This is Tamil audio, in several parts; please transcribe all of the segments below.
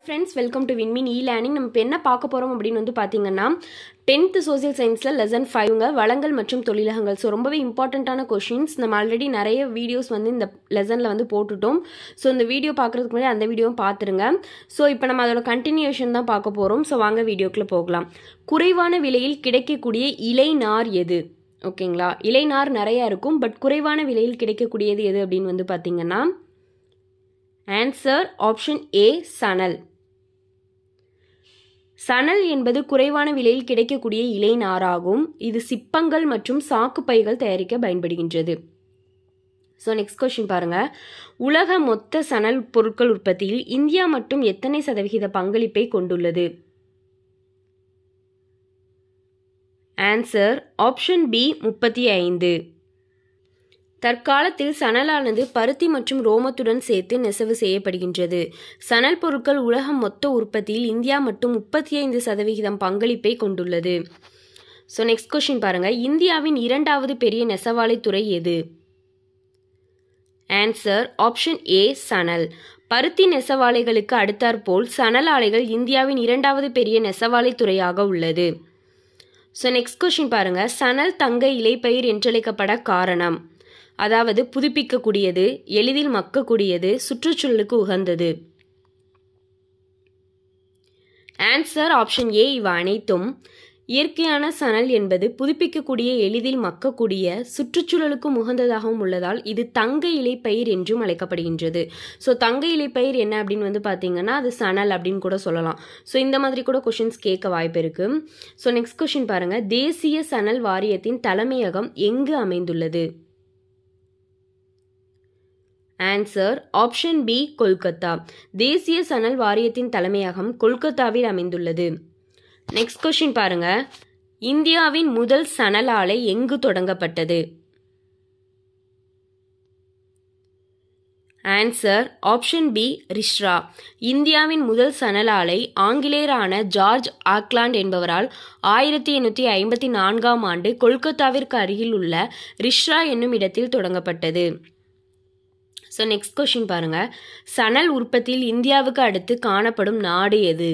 friends welcome to Winmin E learning நம்ம இப்போ என்ன பார்க்க போகிறோம் அப்படின்னு வந்து பார்த்தீங்கன்னா டென்த்து சோசியல் சயின்ஸில் லெசன் ஃபைவ்ங்க வளங்கள் மற்றும் தொழிலகங்கள் ஸோ ரொம்பவே இம்பார்ட்டண்ட்டான கொஷின்ஸ் நம்ம ஆல்ரெடி நிறைய வீடியோஸ் வந்து இந்த லெசனில் வந்து போட்டுட்டோம் ஸோ இந்த வீடியோ பார்க்குறதுக்கு முன்னாடி அந்த வீடியோவும் பார்த்துருங்க ஸோ இப்போ நம்ம அதோட கண்டினியூஷன் தான் பார்க்க போகிறோம் ஸோ வாங்க வீடியோக்குள்ளே போகலாம் குறைவான விலையில் கிடைக்கக்கூடிய இலை நார் எது ஓகேங்களா இலை நார் நிறையா இருக்கும் பட் குறைவான விலையில் கிடைக்கக்கூடியது எது அப்படின்னு வந்து பார்த்தீங்கன்னா ஆன்சர் ஆப்ஷன் ஏ சணல் சணல் என்பது குறைவான விலையில் கிடைக்கக்கூடிய இலை நாராகும் இது சிப்பங்கள் மற்றும் சாக்கு பைகள் தயாரிக்க பயன்படுகின்றது ஸோ நெக்ஸ்ட் கொஸ்டின் பாருங்க உலக மொத்த சணல் பொருட்கள் உற்பத்தியில் இந்தியா மட்டும் எத்தனை சதவிகித பங்களிப்பை கொண்டுள்ளது ஆன்சர் ஆப்ஷன் பி முப்பத்தி ஐந்து தற்காலத்தில் சணலானது பருத்தி மற்றும் ரோமத்துடன் சேர்த்து நெசவு செய்யப்படுகின்றது சணல் பொருட்கள் உலகம் மொத்த உற்பத்தியில் இந்தியா மட்டும் முப்பத்தி ஐந்து சதவிகிதம் பங்களிப்பை கொண்டுள்ளது ஸோ நெக்ஸ்ட் கொஸ்டின் பாருங்க இந்தியாவின் இரண்டாவது பெரிய நெசவாலை துறை எது ஆன்சர் ஆப்ஷன் ஏ சணல் பருத்தி நெசவாலைகளுக்கு அடுத்தாற்போல் சணல் ஆலைகள் இந்தியாவின் இரண்டாவது பெரிய நெசவாலை துறையாக உள்ளது ஸோ நெக்ஸ்ட் கொஸ்டின் பாருங்க சணல் தங்க இலைப்பயிர் என்றழைக்கப்பட காரணம் அதாவது புதுப்பிக்கக்கூடியது எளிதில் மக்கக்கூடியது சுற்றுச்சூழலுக்கு உகந்தது ஆன்சர் ஆப்ஷன் ஏ இவ அனைத்தும் இயற்கையான சணல் என்பது புதுப்பிக்கக்கூடிய எளிதில் மக்கக்கூடிய சுற்றுச்சூழலுக்கு உகந்ததாகவும் உள்ளதால் இது தங்க இலைப்பயிர் என்றும் அழைக்கப்படுகின்றது ஸோ தங்க இலைப்பயிர் என்ன அப்படின்னு வந்து பார்த்தீங்கன்னா அது சணல் அப்படின்னு கூட சொல்லலாம் ஸோ இந்த மாதிரி கூட கொஷின்ஸ் கேட்க வாய்ப்பு இருக்கு ஸோ நெக்ஸ்ட் கொஷின் பாருங்க தேசிய சணல் வாரியத்தின் தலைமையகம் எங்கு அமைந்துள்ளது ஆன்சர் ஆப்ஷன் பி கொல்கத்தா தேசிய சணல் வாரியத்தின் தலைமையகம் கொல்கத்தாவில் அமைந்துள்ளது நெக்ஸ்ட் கொஸ்டின் பாருங்க இந்தியாவின் முதல் சணல் ஆலை எங்கு தொடங்கப்பட்டது ஆன்சர் ஆப்ஷன் பி ரிஷ்ரா இந்தியாவின் முதல் சணல் ஆலை ஆங்கிலேயரான ஜார்ஜ் ஆக்லாண்ட் என்பவரால் ஆயிரத்தி எண்ணூற்றி ஐம்பத்தி நான்காம் ஆண்டு கொல்கத்தாவிற்கு அருகில் உள்ள ரிஷ்ரா என்னும் இடத்தில் தொடங்கப்பட்டது ஸோ நெக்ஸ்ட் கொஷின் பாருங்க சணல் உற்பத்தியில் இந்தியாவுக்கு அடுத்து காணப்படும் நாடு எது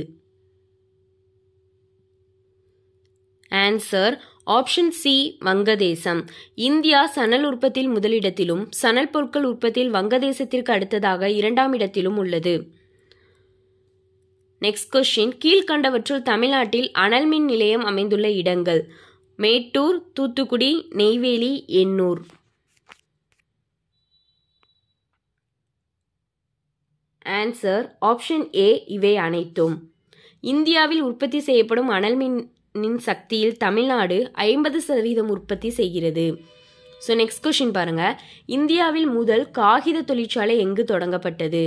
ஆன்சர் ஆப்ஷன் சி வங்கதேசம் இந்தியா சணல் உற்பத்தியில் முதலிடத்திலும் சணல் பொருட்கள் உற்பத்தியில் வங்கதேசத்திற்கு அடுத்ததாக இரண்டாம் இடத்திலும் உள்ளது நெக்ஸ்ட் கொஸ்டின் கீழ்கண்டவற்றுள் தமிழ்நாட்டில் அனல் மின் நிலையம் அமைந்துள்ள இடங்கள் Mettur Thoothukudi Neyveli Ennore answer option A இவை அனைத்தும் இந்தியாவில் உற்பத்தி செய்யப்படும் அனல் மின்னின் சக்தியில் தமிழ்நாடு ஐம்பது சதவீதம் உற்பத்தி செய்கிறது ஸோ நெக்ஸ்ட் கொஷின் பாருங்க இந்தியாவில் முதல் காகித தொழிற்சாலை எங்கு தொடங்கப்பட்டது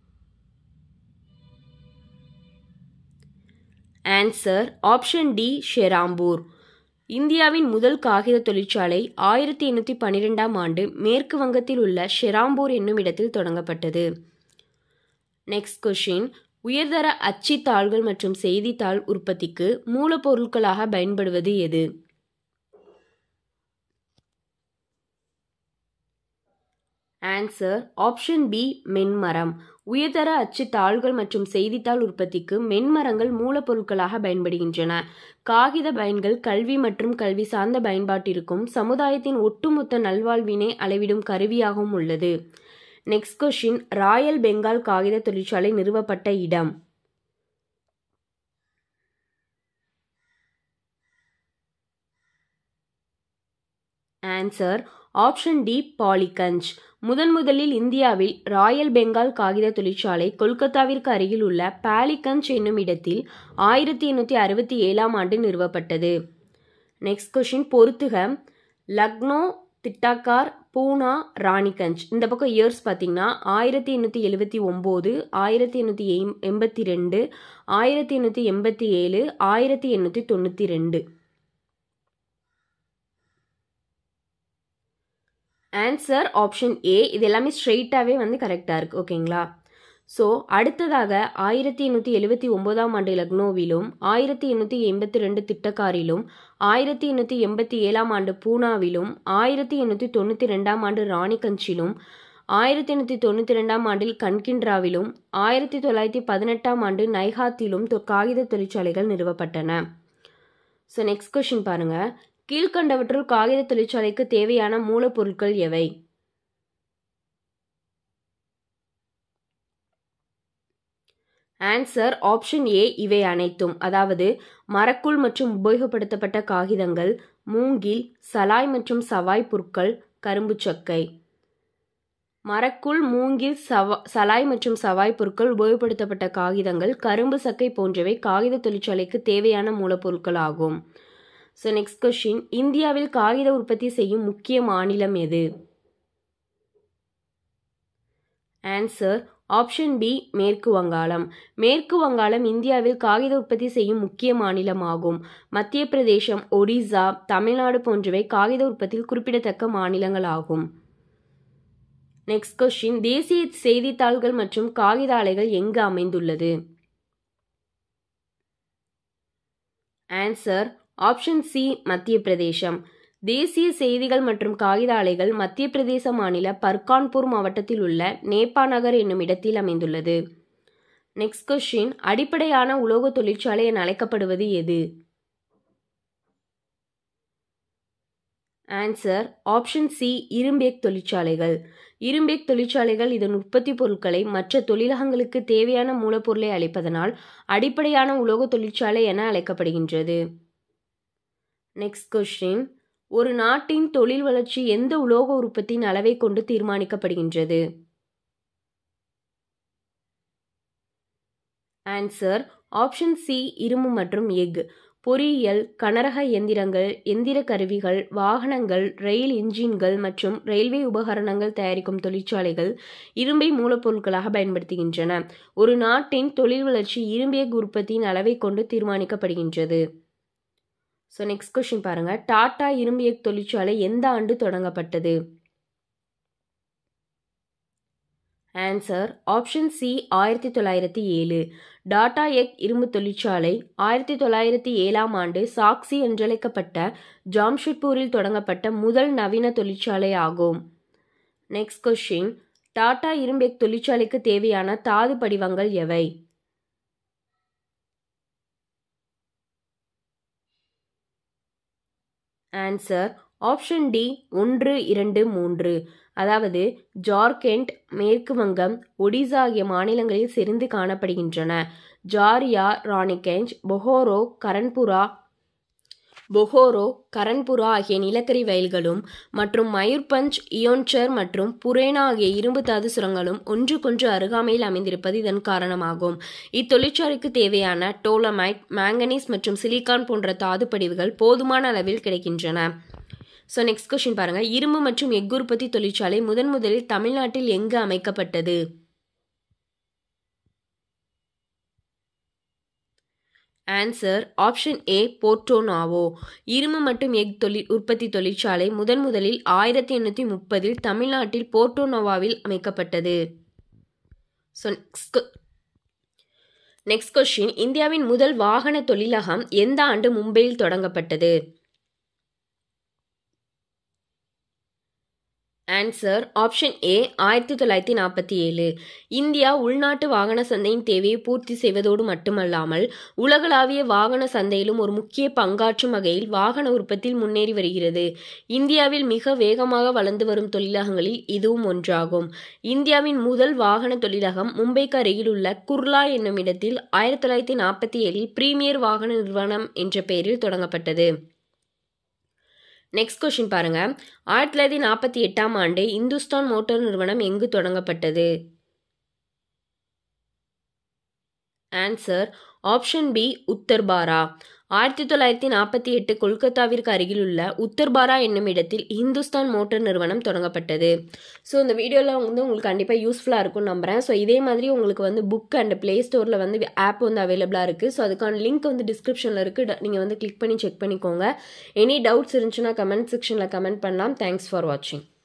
ஆன்சர் ஆப்ஷன் டி ஷெராம்பூர் இந்தியாவின் முதல் காகித தொழிற்சாலை ஆயிரத்தி எண்ணூற்றி பன்னிரெண்டாம் ஆண்டு மேற்கு வங்கத்தில் உள்ள ஷெராம்பூர் என்னும் இடத்தில் தொடங்கப்பட்டது நெக்ஸ்ட் கொஷின் உயர்தர அச்சுத்தாள்கள் மற்றும் செய்தித்தாள் உற்பத்திக்கு மூலப்பொருட்களாக பயன்படுவது எது ஆன்சர் ஆப்ஷன் பி மென்மரம் உயர்தர அச்சு தாள்கள் மற்றும் செய்தித்தாள் உற்பத்திக்கு மென்மரங்கள் மூலப்பொருட்களாக பயன்படுகின்றன காகித பயன்கள் கல்வி மற்றும் கல்வி சார்ந்த பயன்பாட்டிற்கும் சமுதாயத்தின் ஒட்டுமொத்த நல்வாழ்வினை அளவிடும் கருவியாகவும் உள்ளது நெக்ஸ்ட் கொஷின் ராயல் பெங்கால் காகித தொழிற்சாலை நிறுவப்பட்ட இடம் ஆன்சர் ஆப்ஷன் டி பாலிகஞ்ச் முதன் முதலில் இந்தியாவில் ராயல் பெங்கால் காகித தொழிற்சாலை கொல்கத்தாவிற்கு அருகில் உள்ள பாலிகஞ்ச் என்னும் இடத்தில் ஆயிரத்தி எண்ணூற்றி அறுபத்தி ஏழாம் ஆண்டு நிறுவப்பட்டது நெக்ஸ்ட் கொஷின் பொறுத்துக லக்னோ திட்டாக்கார் பூனா ராணிகஞ்ச் இந்த பக்கம் இயர்ஸ் பார்த்தீங்கன்னா ஆயிரத்தி எண்ணூற்றி எழுபத்தி ஒம்பது ஆயிரத்தி எண்ணூற்றி எம் எண்பத்தி ரெண்டு ஆயிரத்தி எண்ணூற்றி எண்பத்தி ஏழு ஆயிரத்தி எண்ணூற்றி தொண்ணூற்றி ரெண்டு ஆன்சர் ஆப்ஷன் ஏ இது எல்லாமே ஸ்ட்ரெயிட்டாகவே வந்து கரெக்டாக இருக்குது ஓகேங்களா ஸோ அடுத்ததாக ஆயிரத்தி எண்ணூற்றி எழுபத்தி ஒம்போதாம் ஆண்டு லக்னோவிலும் ஆயிரத்தி எண்ணூற்றி எண்பத்தி ரெண்டு திட்டக்காரிலும் ஆயிரத்தி எண்ணூற்றி எண்பத்தி ஏழாம் ஆண்டு பூனாவிலும் ஆயிரத்தி எண்ணூற்றி தொண்ணூற்றி ரெண்டாம் ஆண்டு ராணிகஞ்சிலும் ஆயிரத்தி எண்ணூற்றி தொண்ணூற்றி ரெண்டாம் ஆண்டில் கன்கின்ட்ராவிலும் ஆயிரத்தி தொள்ளாயிரத்தி பதினெட்டாம் ஆண்டு நைஹாத்திலும் தொ- காகித தொழிற்சாலைகள் நிறுவப்பட்டன ஸோ நெக்ஸ்ட் கொஷின் பாருங்க கீழ்கண்டவற்றுள் காகித தொழிற்சாலைக்கு தேவையான மூலப்பொருட்கள் எவை ஆன்சர் ஆப்ஷன் ஏ இவை அனைத்தும் அதாவது மரக்கூழ் மற்றும் உபயோகப்படுத்தப்பட்ட காகிதங்கள் மூங்கில் சலாய் மற்றும் சவாய் புற்கள் கரும்பு சக்கை மரக்கூழ் மூங்கில் சவா சலாய் மற்றும் சவாய் பொருட்கள் உபயோகப்படுத்தப்பட்ட காகிதங்கள் கரும்பு சக்கை போன்றவை காகித தொழிற்சாலைக்கு தேவையான மூலப்பொருட்கள் ஆகும் ஸோ நெக்ஸ்ட் கொஷின் இந்தியாவில் காகித உற்பத்தி செய்யும் முக்கிய மாநிலம் எது ஆன்சர் ஆப்ஷன் பி மேற்கு வங்காளம் மேற்கு வங்காளம் இந்தியாவில் காகித உற்பத்தி செய்யும் முக்கிய மாநிலமாகும் மத்திய பிரதேசம் ஒடிசா தமிழ்நாடு போன்றவை காகித உற்பத்தியில் குறிப்பிடத்தக்க மாநிலங்கள் ஆகும் நெக்ஸ்ட் கொஸ்டின் தேசிய செய்தித்தாள்கள் மற்றும் காகித ஆலைகள் எங்கு அமைந்துள்ளது ஆன்சர் ஆப்ஷன் சி மத்திய பிரதேசம் தேசிய செய்திகள் மற்றும் காகித ஆலைகள் மத்திய பிரதேச மாநில பர்கான்பூர் மாவட்டத்தில் உள்ள நேபா நகர் என்னும் இடத்தில் அமைந்துள்ளது நெக்ஸ்ட் கொஸ்டின் அடிப்படையான உலோக தொழிற்சாலை என அழைக்கப்படுவது எது ஆன்சர் ஆப்ஷன் சி இரும்பேக் தொழிற்சாலைகள் இரும்பேக் தொழிற்சாலைகள் இதன் உற்பத்தி பொருட்களை மற்ற தொழிலகங்களுக்கு தேவையான மூலப்பொருளை அளிப்பதனால் அடிப்படையான உலோக தொழிற்சாலை என அழைக்கப்படுகின்றது நெக்ஸ்ட் கொஸ்டின் ஒரு நாட்டின் தொழில் வளர்ச்சி எந்த உலோக உற்பத்தியின் அளவை கொண்டு தீர்மானிக்கப்படுகின்றது ஆன்சர் ஆப்ஷன் சி இரும்பு மற்றும் எஃகு பொறியியல் கனரக எந்திரங்கள் எந்திர கருவிகள் வாகனங்கள் ரயில் இன்ஜின்கள் மற்றும் ரயில்வே உபகரணங்கள் தயாரிக்கும் தொழிற்சாலைகள் இரும்பை மூலப்பொருட்களாக பயன்படுத்துகின்றன ஒரு நாட்டின் தொழில் வளர்ச்சி இரும்பேக் உற்பத்தியின் அளவை கொண்டு தீர்மானிக்கப்படுகின்றது ஸோ நெக்ஸ்ட் கொஸ்டின் பாருங்க டாடா இரும்பு எக் தொழிற்சாலை எந்த ஆண்டு தொடங்கப்பட்டது ஆன்சர் ஆப்ஷன் சி ஆயிரத்தி தொள்ளாயிரத்தி ஏழு டாடா எக் இரும்பு தொழிற்சாலை ஆயிரத்தி தொள்ளாயிரத்தி ஏழாம் ஆண்டு சாக்சி என்றழைக்கப்பட்ட ஜாம்ஷெட்பூரில் தொடங்கப்பட்ட முதல் நவீன தொழிற்சாலை ஆகும் நெக்ஸ்ட் கொஸ்டின் டாடா இரும்பெக் தொழிற்சாலைக்கு தேவையான தாது படிவங்கள் எவை ஆன்சர் ஆப்ஷன் டி ஒன்று இரண்டு மூன்று அதாவது ஜார்க்கண்ட் மேற்கு வங்கம் ஒடிசா ஆகிய மாநிலங்களில் செறிந்து காணப்படுகின்றன ஜாரியா ராணிகெஞ்ச் பொஹோரோ கரன்புரா பொஹோரோ கரன்புரா ஆகிய நிலக்கரி வயல்களும் மற்றும் மயூர்பஞ்ச் இயோன்சர் மற்றும் புரேனா ஆகிய இரும்பு தாது சுரங்களும் ஒன்றுக்கொன்று அருகாமையில் அமைந்திருப்பது இதன் காரணமாகும் இத்தொழிற்சாலைக்கு தேவையான டோலமைட் மேங்கனீஸ் மற்றும் சிலிக்கான் போன்ற தாது படிவுகள் போதுமான அளவில் கிடைக்கின்றன ஸோ நெக்ஸ்ட் கொஸ்டின் பாருங்க இரும்பு மற்றும் எஃகு உற்பத்தி தொழிற்சாலை முதன் முதலில் தமிழ்நாட்டில் எங்கு அமைக்கப்பட்டது ஆன்சர் ஆப்ஷன் ஏ போர்ட்டோனாவோ இரும்பு மற்றும் எக் தொழில் உற்பத்தி தொழிற்சாலை முதன் முதலில் ஆயிரத்தி எண்ணூற்றி முப்பதில் தமிழ்நாட்டில் போர்ட்டோனோவாவில் அமைக்கப்பட்டது ஸோ நெக்ஸ்ட் நெக்ஸ்ட் கொஸ்டின் இந்தியாவின் முதல் வாகன தொழிலகம் எந்த ஆண்டு மும்பையில் தொடங்கப்பட்டது ஆன்சர் ஆப்ஷன் ஏ ஆயிரத்தி தொள்ளாயிரத்தி நாற்பத்தி ஏழு இந்தியா உள்நாட்டு வாகன சந்தையின் தேவையை பூர்த்தி செய்வதோடு மட்டுமல்லாமல் உலகளாவிய வாகன சந்தையிலும் ஒரு முக்கிய பங்காற்றும் வகையில் வாகன உற்பத்தியில் முன்னேறி வருகிறது இந்தியாவில் மிக வேகமாக வளர்ந்து வரும் தொழிலகங்களில் இதுவும் ஒன்றாகும் இந்தியாவின் முதல் வாகன தொழிலகம் மும்பைக்கு அருகில் உள்ள குர்லா என்னும் இடத்தில் ஆயிரத்தி தொள்ளாயிரத்தி நாற்பத்தி ஏழில் பிரீமியர் வாகன நிறுவனம் என்ற பெயரில் தொடங்கப்பட்டது நெக்ஸ்ட் கொஷின் பாருங்க ஆயிரத்தி தொள்ளாயிரத்தி நாற்பத்தி எட்டாம் ஆண்டு இந்துஸ்தான் மோட்டார் நிறுவனம் எங்கு தொடங்கப்பட்டது ஆன்சர் ஆப்ஷன் பி உத்தர்பாரா ஆயிரத்தி தொள்ளாயிரத்தி நாற்பத்தி எட்டு கொல்கத்தாவிற்கு அருகில் உள்ள உத்தர்பாரா என்னும் இடத்தில் இந்துஸ்தான் மோட்டார் நிறுவனம் தொடங்கப்பட்டது ஸோ இந்த வீடியோவில் வந்து உங்களுக்கு கண்டிப்பாக யூஸ்ஃபுல்லாக இருக்கும்னு நம்புகிறேன் ஸோ இதே மாதிரி உங்களுக்கு வந்து புக் அண்ட் ப்ளே ஸ்டோரில் வந்து ஆப் வந்து அவைலபிளாக இருக்குது ஸோ அதுக்கான லிங்க் வந்து டிஸ்கிரிப்ஷனில் இருக்குது நீங்கள் வந்து கிளிக் பண்ணி செக் பண்ணிக்கோங்க எனி டவுட்ஸ் இருந்துச்சுன்னா கமெண்ட் செக்ஷனில் கமெண்ட் பண்ணலாம் தேங்க்ஸ் ஃபார் வாட்சிங்